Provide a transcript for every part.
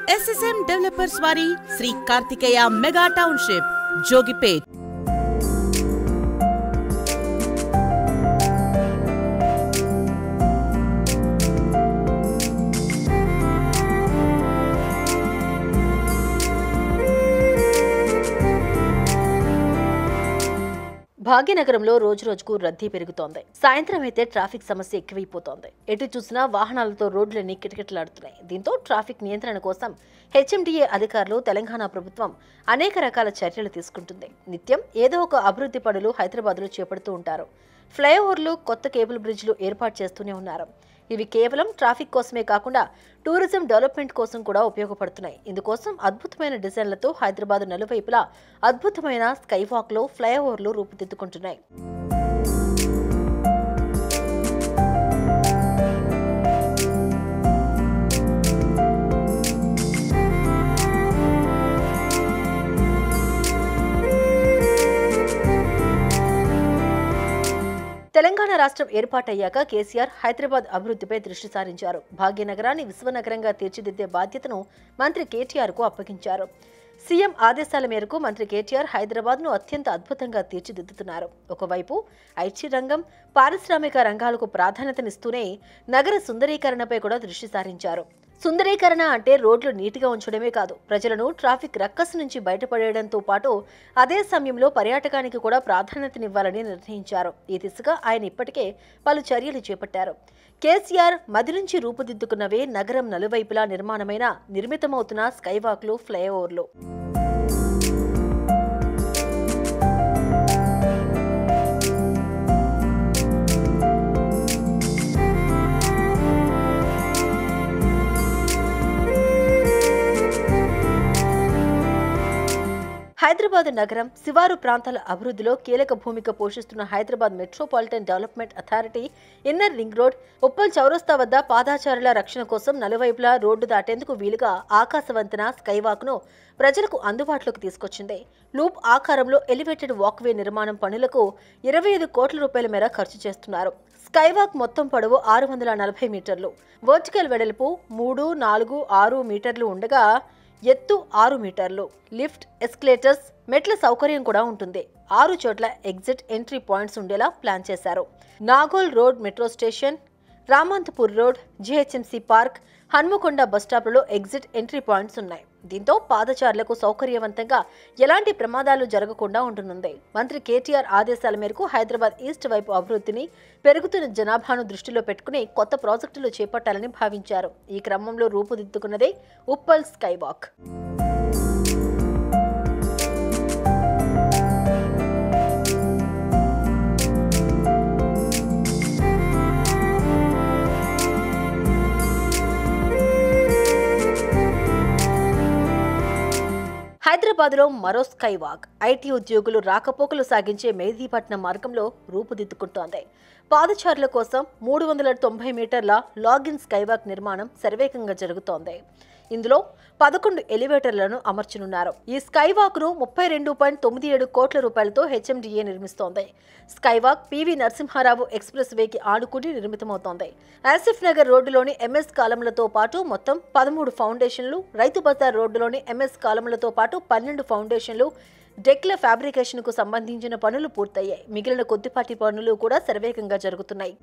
SSM developers వారి Shri Karthikeya mega township Jogipet భాగ్యనగరంలో రోజు రోజుకు రద్దీ పెరుగుతోంది సాయంత్రం అయితే ట్రాఫిక్ సమస్య ఎక్కువైపోతోంది ఎటు చూసినా వాహనాలతో రోడ్లన్నీ కిటకిటలాడుతున్నాయి దీంతో ట్రాఫిక్ నియంత్రణ కోసం హెచ్ఎండిఏ అధికారులు తెలంగాణ ప్రభుత్వం అనేక రకాల చర్యలు తీసుకుంటుంది నిత్యం ఏదో ఒక అభివృద్ధి పనులు హైదరాబాద్లో చేపడుతూ ఉంటారు ఫ్లైఓవర్లు కొత్త కేబుల్ బ్రిడ్జ్లు ఏర్పాటు చేస్తూనే ఉన్నారు ఇవి కేవలం ట్రాఫిక్ కోసమే కాకుండా టూరిజం డెవలప్మెంట్ కోసం కూడా ఉపయోగపడుతున్నాయి ఇందుకోసం అద్భుతమైన డిజైన్లతో హైదరాబాద్ నలువైపులా అద్భుతమైన స్కైవాక్లో ఫ్లైఓవర్లు రూపుదిద్దుకుంటున్నాయి తెలంగాణ రాష్ట్రం ఏర్పాటయ్యాక కేసీఆర్ హైదరాబాద్ అభివృద్ధిపై దృష్టి సారించారు భాగ్యనగరాన్ని విశ్వనగరంగా తీర్చిదిద్దే బాధ్యతను మంత్రి కేటీఆర్ కు అప్పగించారు సీఎం ఆదేశాల మేరకు మంత్రి కేటీఆర్ హైదరాబాద్ ను అత్యంత అద్భుతంగా తీర్చిదిద్దుతున్నారు ఒకవైపు ఐటీ రంగం పారిశ్రామిక రంగాలకు ప్రాధాన్యతనిస్తూనే నగర సుందరీకరణపై కూడా దృష్టి సారించారు సుందరీకరణ అంటే రోడ్లు నీటిగా ఉంచడమే కాదు ప్రజలను ట్రాఫిక్ రక్కస్ నుంచి బయటపడేయడంతో పాటు అదే సమయంలో పర్యాటకానికి కూడా ప్రాధాన్యతనివ్వాలని నిర్ణయించారు ఈ దిశగా ఆయన ఇప్పటికే పలు చర్యలు చేపట్టారు కేసీఆర్ మది నుంచి రూపుదిద్దుకున్నవే నగరం నలువైపులా నిర్మాణమైన నిర్మితమవుతున్న స్కైవాక్లు ఫ్లైఓవర్లు హైదరాబాద్ నగరం శివారు ప్రాంతాల అభివృద్ధిలో కీలక భూమిక పోషిస్తున్న Hyderabad metropolitan development authority inner ring road Uppal చౌరస్తా వద్ద పాదాచారుల రక్షణ కోసం నలువైపులా రోడ్డు దాటేందుకు వీలుగా ఆకాశవంతన స్కైవాక్ను ప్రజలకు అందుబాటులోకి తీసుకొచ్చింది లూప్ ఆకారంలో ఎలివేటెడ్ వాక్వే నిర్మాణం పనులకు ఇరవై ఐదు కోట్ల రూపాయల మేర ఖర్చు చేస్తున్నారు స్కైవాక్ మొత్తం పొడవు ఆరు వందల నలభై మీటర్లు వర్టికల్ వెడల్పు మూడు నాలుగు ఆరు మీటర్లు ఉండగా ఎత్తు ఆరు మీటర్లు లిఫ్ట్ ఎస్కలేటర్స్ మెట్ల సౌకర్యం కూడా ఉంటుంది ఆరు చోట్ల ఎగ్జిట్ ఎంట్రీ పాయింట్స్ ఉండేలా ప్లాన్ చేశారు Nagole road metro station Ramanthapur road GHMC park Hanamkonda బస్టాప్లలో ఎగ్జిట్ ఎంట్రీ పాయింట్స్ ఉన్నాయి దీంతో పాదచారులకు సౌకర్యవంతంగా ఎలాంటి ప్రమాదాలు జరగకుండా ఉంటునుంది మంత్రి కేటీఆర్ ఆదేశాల మేరకు హైదరాబాద్ ఈస్ట్ వైపు అభివృద్ధిని పెరుగుతున్న జనాభాను దృష్టిలో పెట్టుకుని కొత్త ప్రాజెక్టులు చేపట్టాలని భావించారు ఈ క్రమంలో రూపుదిద్దుకున్నదే ఉప్పల్ స్కైవాక్ హైదరాబాద్లో మరో స్కైవాక్ ఐటీ ఉద్యోగులు రాకపోకలు సాగించే మెహదీపట్నం మార్గంలో రూపుదిద్దుకుంటోంది పాదచారుల కోసం మూడు వందల తొంభై మీటర్ల లాగిన్ స్కైవాక్ నిర్మాణం శరవేగంగా జరుగుతోంది ఇందులో పదకొండు ఎలివేటర్లను అమర్చనున్నారు ఈ స్కైవాక్ ను ముప్పై రెండు పాయింట్ తొమ్మిది ఏడు కోట్ల రూపాయలతో హెచ్ఎండిఏ నిర్మిస్తోంది స్కైవాక్ పివి నరసింహారావు ఎక్స్ప్రెస్ వేకి ఆనుకుని నిర్మితమవుతోంది ఆసిఫ్ నగర్ రోడ్డులోని ఎంఎస్ కాలములతో పాటు మొత్తం పదమూడు ఫౌండేషన్లు రైతు బజార్ రోడ్డులోని ఎంఎస్ కాలములతో పాటు పన్నెండు ఫౌండేషన్లు డెక్ల ఫ్యాబ్రికేషన్ కు సంబంధించిన పనులు పూర్తయ్యాయి మిగిలిన కొద్దిపాటి పనులు కూడా శరవేగంగా జరుగుతున్నాయి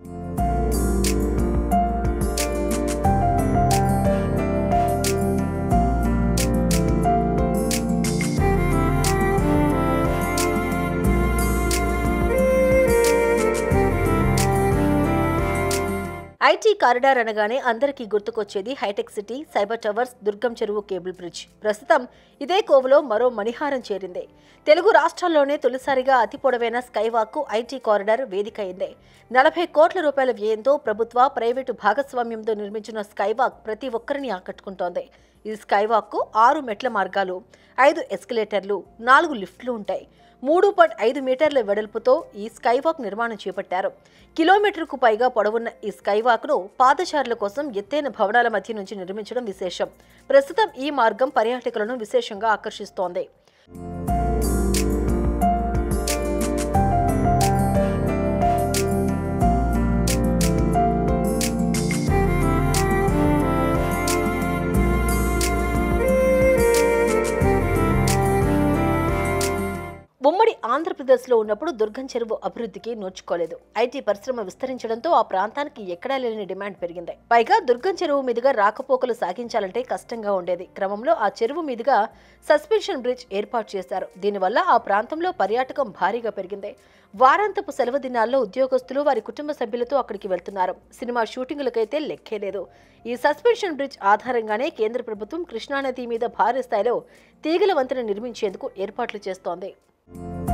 ఐటీ కారిడార్ అనగానే అందరికీ గుర్తుకొచ్చేది Hitec City cyber towers Durgam Cheruvu cable bridge ప్రస్తుతం ఇదే కోవలో మరో మణిహారం చేరింది తెలుగు రాష్ట్రాల్లోనే తొలిసారిగా అతి పొడవైన స్కైవాక్ కు ఐటీ కారిడార్ వేదిక అయింది నలభై కోట్ల రూపాయల వ్యయంతో ప్రభుత్వ ప్రైవేటు భాగస్వామ్యంతో నిర్మించిన స్కైవాక్ ప్రతి ఒక్కరిని ఆకట్టుకుంటోంది ఈ స్కైవాక్ కు ఆరు మెట్ల మార్గాలు ఐదు ఎస్కలేటర్లు నాలుగు లిఫ్ట్లు ఉంటాయి మూడు పాయింట్ ఐదు మీటర్ల వెడల్పుతో ఈ స్కైవాక్ నిర్మాణం చేపట్టారు కిలోమీటర్కు పైగా పొడవున్న ఈ స్కైవాక్ను పాదచారుల కోసం ఎత్తైన భవనాల మధ్య నుంచి నిర్మించడం విశేషం ప్రస్తుతం ఈ మార్గం పర్యాటకులను విశేషంగా ఆకర్షిస్తోంది ఆంధ్రప్రదేశ్లో ఉన్నప్పుడు దుర్గం చెరువు అభివృద్ధికి నోచుకోలేదు ఐటీ పరిశ్రమ విస్తరించడంతో ఆ ప్రాంతానికి ఎక్కడా లేని డిమాండ్ పెరిగింది పైగా దుర్గం చెరువు మీదుగా రాకపోకలు సాగించాలంటే కష్టంగా ఉండేది క్రమంలో ఆ చెరువు మీదుగా సస్పెన్షన్ బ్రిడ్జ్ ఏర్పాటు చేశారు దీనివల్ల ఆ ప్రాంతంలో పర్యాటకం భారీగా పెరిగింది వారాంతపు సెలవు దినాల్లో ఉద్యోగస్తులు వారి కుటుంబ సభ్యులతో అక్కడికి వెళ్తున్నారు సినిమా షూటింగులకైతే లెక్కే లేదు ఈ సస్పెన్షన్ బ్రిడ్జ్ ఆధారంగానే కేంద్ర ప్రభుత్వం కృష్ణానది మీద భారీ స్థాయిలో తీగల వంతెన నిర్మించేందుకు ఏర్పాట్లు చేస్తోంది